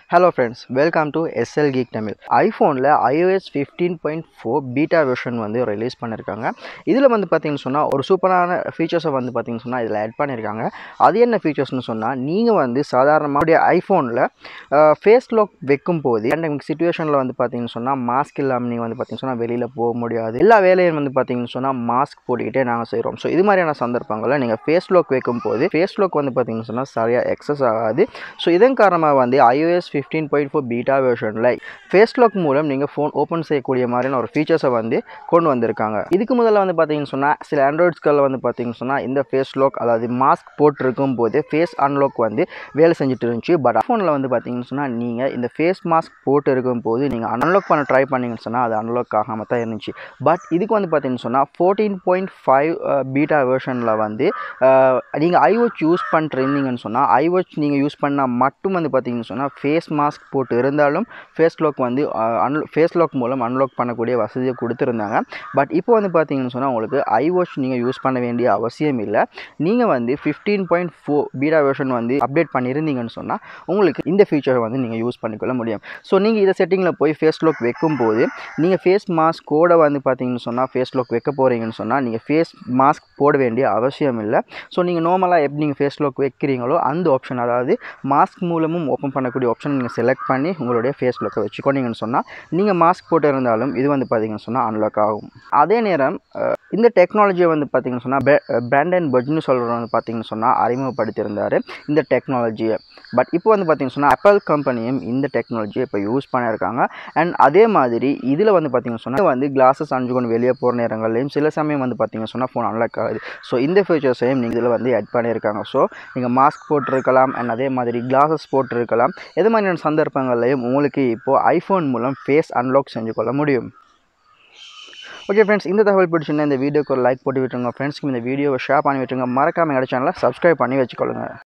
hello friends welcome to SL geek Tamil ஐஃபோனில் iOS fifteen point four beta version வந்து release பண்ணியிருக்காங்க இதில் வந்து பார்த்தீங்கன்னு சொன்னால் ஒரு சூப்பரான ஃபீச்சர்ஸை வந்து பார்த்தீங்கன்னு சொன்னால் இதில் ஆட் பண்ணியிருக்காங்க அது என்ன ஃபீச்சர்ஸ்னு சொன்னால் நீங்கள் வந்து சாதாரணமாக ஐஃபோனில் ஃபேஸ் லாக் வைக்கும் போது பேண்டமிக் சுச்சுவேஷனில் வந்து பார்த்தீங்கன்னு சொன்னால் மாஸ்க் இல்லாமல் நீங்கள் வந்து பார்த்தீங்கன்னு சொன்னால் வெளியில் போக முடியாது எல்லா வேலையும் வந்து பார்த்தீங்கன்னு சொன்னால் மாஸ்க் போட்டுக்கிட்டே நாங்கள் செய்கிறோம் ஸோ இது மாதிரியான சந்தர்ப்பங்களில் நீங்கள் ஃபேஸ் லாக் வைக்கும் போது ஃபேஸ் லாக் வந்து பார்த்தீங்கன்னு சொன்னால் சரியாக எக்ஸஸ் ஆகாது ஸோ இதன் காரணமாக வந்து iOS fifteen point four beta வெர்ஷனில் ஃபேஸ் லாக் மூலம் நீங்கள் ஃபோன் ஓப்பன் செய்யக்கூடிய மாதிரியான ஒரு ஃபீச்சர்ஸை வந்து கொண்டு வந்திருக்காங்க இதுக்கு முதல்ல வந்து பார்த்தீங்கன்னு சொன்னால் சில ஆண்ட்ராய்ட்ஸ்களில் வந்து பார்த்தீங்கன்னு சொன்னால் இந்த ஃபேஸ் லாக் அதாவது மாஸ்க் போட்டிருக்கும் போது ஃபேஸ் அன்லாக் வந்து வேலை செஞ்சுட்டு இருந்துச்சு பட் ஃபோனில் வந்து பார்த்தீங்கன்னு சொன்னால் நீங்கள் இந்த ஃபேஸ் மாஸ்க் போட்டு இருக்கும் போது நீங்கள் அன்லாக் பண்ண ட்ரை பண்ணீங்கன்னு சொன்னால் அது அன்லாக் ஆகாமல் தான் இருந்துச்சு பட் இதுக்கு வந்து பார்த்தீங்கன்னு சொன்னால் ஃபோர்டீன் பாயிண்ட் ஃபைவ் பீட்டா வெர்ஷனில் வந்து நீங்கள் ஐவாட்ச் யூஸ் பண்ணிருந்தீங்கன்னு சொன்னால் ஐவாட்ச் நீங்கள் யூஸ் பண்ணால் மட்டும் வந்து பார்த்தீங்கன்னு சொன்னால் ஃபேஸ் மாஸ்க் போட்டு இருந்தாலும் ஃபேஸ் லாக் வந்து அன் ஃபேஸ் லாக் மூலம் அன்லாக் பண்ணக்கூடிய வசதியை கொடுத்துருந்தாங்க பட் இப்போ வந்து பார்த்தீங்கன்னு சொன்னால் உங்களுக்கு ஐவாட்ச் நீங்கள் யூஸ் பண்ண வேண்டிய அவசியம் இல்லை நீங்கள் வந்து fifteen point four beta version வந்து அப்டேட் பண்ணியிருந்தீங்கன்னு சொன்னால் உங்களுக்கு இந்த ஃபீச்சரை வந்து நீங்கள் யூஸ் பண்ணிக்கொள்ள முடியும் ஸோ நீங்கள் இதை செட்டிங்கில் போய் ஃபேஸ் லாக் வைக்கும் போது நீங்கள் ஃபேஸ் மாஸ்க் கோடை வந்து பார்த்தீங்கன்னு சொன்னால் ஃபேஸ் லாக் வைக்க போகிறீங்கன்னு சொன்னால் நீங்கள் ஃபேஸ் மாஸ்க் போட வேண்டிய அவசியம் இல்லை ஸோ நீங்கள் நார்மலாக எப்படி நீங்கள் ஃபேஸ் லாக் வைக்கிறீங்களோ அந்த ஆப்ஷன் அதாவது மாஸ்க் மூலமும் ஓப்பன் பண்ணக்கூடிய ஆப்ஷன் நீங்கள் செலக்ட் பண்ணி உங்களுடைய ஃபேஸ் லாக்கை வச்சுக்கொண்டீங்கன்னு சொன்னால் நீங்கள் மாஸ்க் போட்டு இருந்தாலும் இது வந்து பார்த்தீங்கன்னு சொன்னால் அன்லாக் ஆகும் அதே நேரம் அஹ், இந்த டெக்னாலஜியை வந்து பார்த்தீங்கன்னு சொன்னால் பிராண்ட் அண்ட் பட்ஜ்னு சொல்கிறவங்க வந்து பார்த்தீங்கன்னு சொன்னால் அறிமுகப்படுத்தியிருந்தார் இந்த டெக்னாலஜியை பட் இப்போ வந்து பார்த்தீங்கன்னு சொன்னால் ஆப்பிள் கம்பெனியும் இந்த டெக்னாலஜியை இப்போ யூஸ் பண்ணியிருக்காங்க அண்ட் அதே மாதிரி இதில் வந்து பார்த்தீங்கன்னு சொன்னால் வந்து கிளாஸஸ் அஞ்சு கொண்டு வெளியே போகிற நேரங்கள்லையும் சில சமயம் வந்து பார்த்தீங்கன்னு சொன்னால் ஃபோன் அன்லாக் ஆகுது ஸோ இந்த ஃபீச்சர்ஸையும் நீங்கள் இதில் வந்து ஆட் பண்ணியிருக்காங்க ஸோ நீங்கள் மாஸ்க் போட்டிருக்கலாம் அண்ட் அதே மாதிரி கிளாஸஸ் போட்டிருக்கலாம் எது மாதிரியான சந்தர்ப்பங்கள்லையும் உங்களுக்கு இப்போது ஐஃபோன் மூலம் ஃபேஸ் அன்லாக் செஞ்சு கொள்ள முடியும் ஓகே ஃப்ரெண்ட்ஸ் இந்த தகவல் பிடிச்சிருந்தா இந்த வீடியோக்கு ஒரு லைக் போட்டு விட்டுருங்க ஃப்ரெண்ட்ஸ்க்கு இந்த வீடியோவை ஷேர் பண்ணி விட்டுருங்க மறக்காமல் எங்கள் சேனலை சப்ஸ்கிரைப் பண்ணி வச்சுக்கொள்ளுங்க